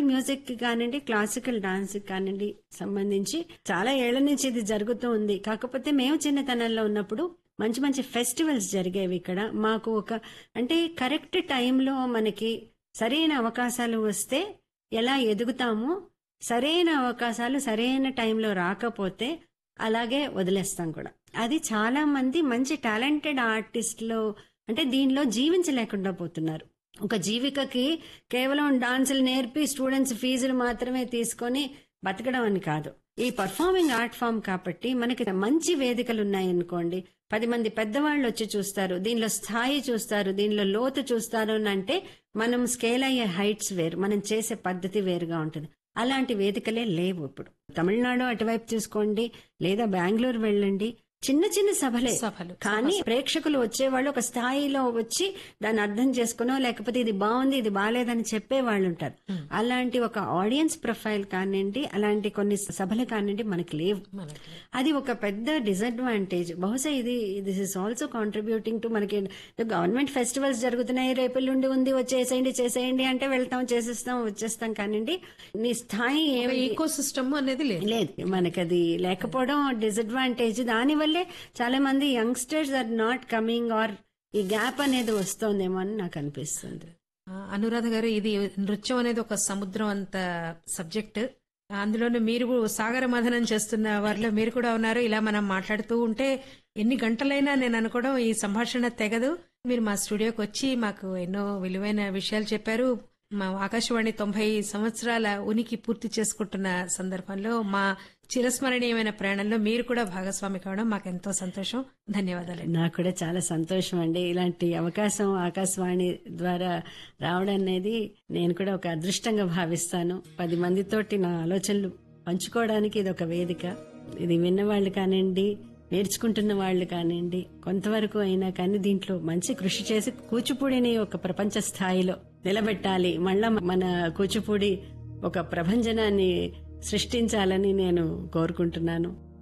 Music కి కానివ్వండి classical dance కి కానివ్వండి సంబంధించి చాలా ఏళ్ల నుంచి ఇది జరుగుతూ ఉంది కాకపోతే మేము చిన్నతనంలో ఉన్నప్పుడు మంచి మంచి ఫెస్టివల్స్ జరిగేవి ఇక్కడ మాకు ఒక అంటే కరెక్ట్ టైంలో మనకి సరైన అవకాశాలు వస్తే ఎలా ఎదుగుతామో సరైన అవకాశాలు సరైన టైంలో రాకపోతే అలాగే వదిలేస్తాం కూడా అది చాలా మంది మంచి టాలెంటెడ్ ఆర్టిస్టులు అంటే దీనిలో జీవించలేకుండా పోతున్నారు ఒక జీవికకి కేవలం డాన్సులు నేర్పి స్టూడెంట్స్ ఫీజులు మాత్రమే తీసుకొని బతకడం అని కాదు ఈ పర్ఫార్మింగ్ ఆర్ట్ ఫామ్ కాబట్టి మనకి మంచి వేదికలు ఉన్నాయనుకోండి పది మంది పెద్దవాళ్ళు వచ్చి చూస్తారు దీనిలో స్థాయి చూస్తారు దీనిలో లోతు చూస్తారు అని అంటే మనం స్కేల్ అయ్యే హైట్స్ వేరు మనం చేసే పద్ధతి వేరుగా ఉంటుంది అలాంటి వేదికలే లేవు ఇప్పుడు తమిళనాడు అటువైపు చూసుకోండి లేదా బెంగళూరు వెళ్ళండి చిన్న చిన్న సభలే సభలు. కానీ ప్రేక్షకులు వచ్చేవాళ్ళు ఒక స్థాయిలో వచ్చి దాన్ని అర్థం చేసుకునో లేకపోతే ఇది బాగుంది ఇది బాగాలేదని చెప్పే వాళ్ళు ఉంటారు అలాంటి ఒక ఆడియన్స్ ప్రొఫైల్ కానివ్వండి అలాంటి కొన్ని సభలు కానివ్వండి మనకి లేవు మనకి అది ఒక పెద్ద డిసడ్వాంటేజ్ బహుశా ఇది this is also contributing to మనకి గవర్నమెంట్ ఫెస్టివల్స్ జరుగుతున్నాయి రేపెల్లుండి ఉంది వచ్చేసేయండి చేసేయండి అంటే వెళ్తాం చేసేస్తాం వచ్చేస్తాం కానివ్వండి నీ స్థాయి ఏమి ఈకో సిస్టమ్ అనేది లేదు లేదు మనకి అది లేకపోవడం డిసడ్వాంటేజ్ దానివల్లే చాలా మంది youngsters are not coming are ఈ గ్యాప్ అనేది వస్తోందేమో అని నాకు అనిపిస్తుంది ఆ, అనురాధ గారు ఇది నృత్యం అనేది ఒక సముద్రం అంత సబ్జెక్ట్ అందులోనే మీరు సాగర మథనం చేస్తున్న వారిలో మీరు కూడా ఉన్నారు ఇలా మనం మాట్లాడుతూ ఉంటే ఎన్ని గంటలైనా నేను అనుకోవడం ఈ సంభాషణ తెగదు మీరు మా స్టూడియోకి వచ్చి మాకు ఎన్నో విలువైన విషయాలు చెప్పారు మా ఆకాశవాణి తొంభై సంవత్సరాల ఉనికి పూర్తి చేసుకుంటున్న సందర్భంలో మా చిరస్మరణీయమైన ప్రయాణంలో మీరు కూడా భాగస్వామి కావడం మాకు ఎంతో సంతోషం ధన్యవాదాలండి నాకు కూడా చాలా సంతోషం అండి ఇలాంటి అవకాశం ఆకాశవాణి ద్వారా రావడం అనేది నేను కూడా ఒక అదృష్టంగా భావిస్తాను పది మందితోటి నా ఆలోచనలు పంచుకోవడానికి ఇది ఒక వేదిక ఇది విన్నవాళ్ళు కానివ్వండి నేర్చుకుంటున్న వాళ్ళు కానివ్వండి కొంతవరకు అయినా కానీ దీంట్లో మంచి కృషి చేసి కూచిపూడిని ఒక ప్రపంచ స్థాయిలో నిలబెట్టాలి మళ్ళా మన కూచిపూడి ఒక ప్రభంజనాన్ని సృష్టించాలని నేను కోరుకుంటున్నాను